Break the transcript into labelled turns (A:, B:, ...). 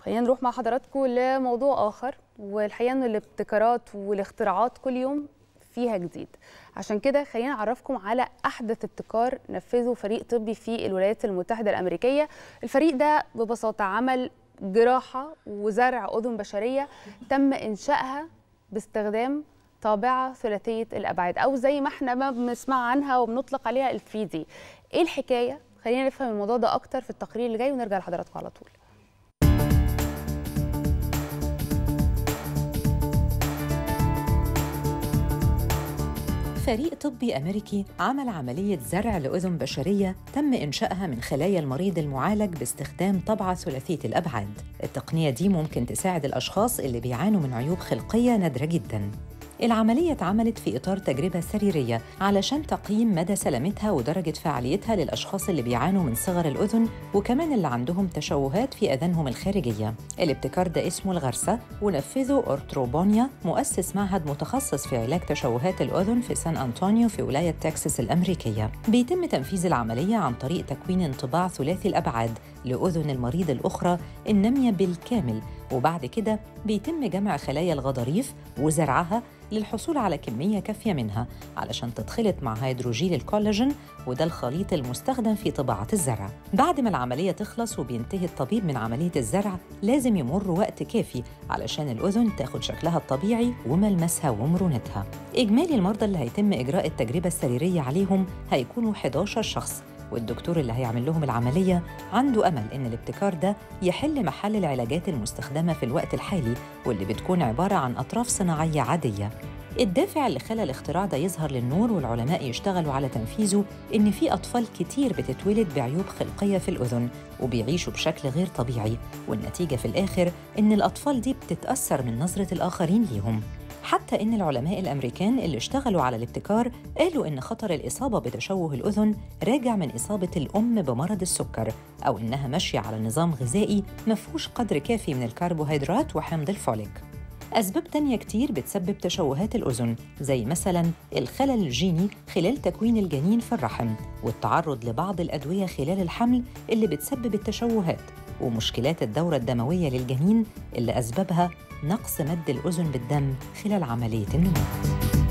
A: خلينا نروح مع حضراتكم لموضوع آخر والحقيقة إن الابتكارات والاختراعات كل يوم فيها جديد عشان كده خلينا نعرفكم على أحدث ابتكار نفذه فريق طبي في الولايات المتحدة الأمريكية الفريق ده ببساطة عمل جراحة وزرع أذن بشرية تم إنشائها باستخدام طابعة ثلاثية الأبعاد أو زي ما احنا ما بنسمع عنها وبنطلق عليها ال 3 دي إيه الحكاية؟ خلينا نفهم الموضوع ده أكتر في التقرير اللي جاي ونرجع لحضراتكم على طول
B: فريق طبي أمريكي عمل عملية زرع لأذن بشرية تم إنشائها من خلايا المريض المعالج باستخدام طبعة ثلاثية الأبعاد التقنية دي ممكن تساعد الأشخاص اللي بيعانوا من عيوب خلقية نادرة جداً العملية اتعملت في إطار تجربة سريرية علشان تقييم مدى سلامتها ودرجة فعاليتها للأشخاص اللي بيعانوا من صغر الأذن وكمان اللي عندهم تشوهات في أذانهم الخارجية الابتكار ده اسمه الغرسة ونفذه أورتروبونيا مؤسس معهد متخصص في علاج تشوهات الأذن في سان أنطونيو في ولاية تكساس الأمريكية بيتم تنفيذ العملية عن طريق تكوين انطباع ثلاثي الأبعاد لأذن المريض الأخرى النامية بالكامل وبعد كده بيتم جمع خلايا الغضاريف وزرعها للحصول على كمية كافية منها علشان تتخلط مع هيدروجيل الكولاجين وده الخليط المستخدم في طباعة الزرع بعد ما العملية تخلص وبينتهي الطبيب من عملية الزرع لازم يمر وقت كافي علشان الأذن تاخد شكلها الطبيعي وملمسها ومرونتها إجمالي المرضى اللي هيتم إجراء التجربة السريرية عليهم هيكونوا 11 شخص والدكتور اللي هيعمل لهم العملية عنده أمل إن الابتكار ده يحل محل العلاجات المستخدمة في الوقت الحالي واللي بتكون عبارة عن أطراف صناعية عادية الدافع اللي خلى الاختراع ده يظهر للنور والعلماء يشتغلوا على تنفيذه إن في أطفال كتير بتتولد بعيوب خلقية في الأذن وبيعيشوا بشكل غير طبيعي والنتيجة في الآخر إن الأطفال دي بتتأثر من نظرة الآخرين ليهم حتى إن العلماء الأمريكان اللي اشتغلوا على الابتكار قالوا إن خطر الإصابة بتشوه الأذن راجع من إصابة الأم بمرض السكر أو إنها ماشية على نظام غذائي مفهوش قدر كافي من الكربوهيدرات وحمض الفوليك أسباب تانية كتير بتسبب تشوهات الأذن زي مثلا الخلل الجيني خلال تكوين الجنين في الرحم والتعرض لبعض الأدوية خلال الحمل اللي بتسبب التشوهات ومشكلات الدورة الدموية للجنين اللي أسبابها نقص مد الأذن بالدم خلال عملية النمو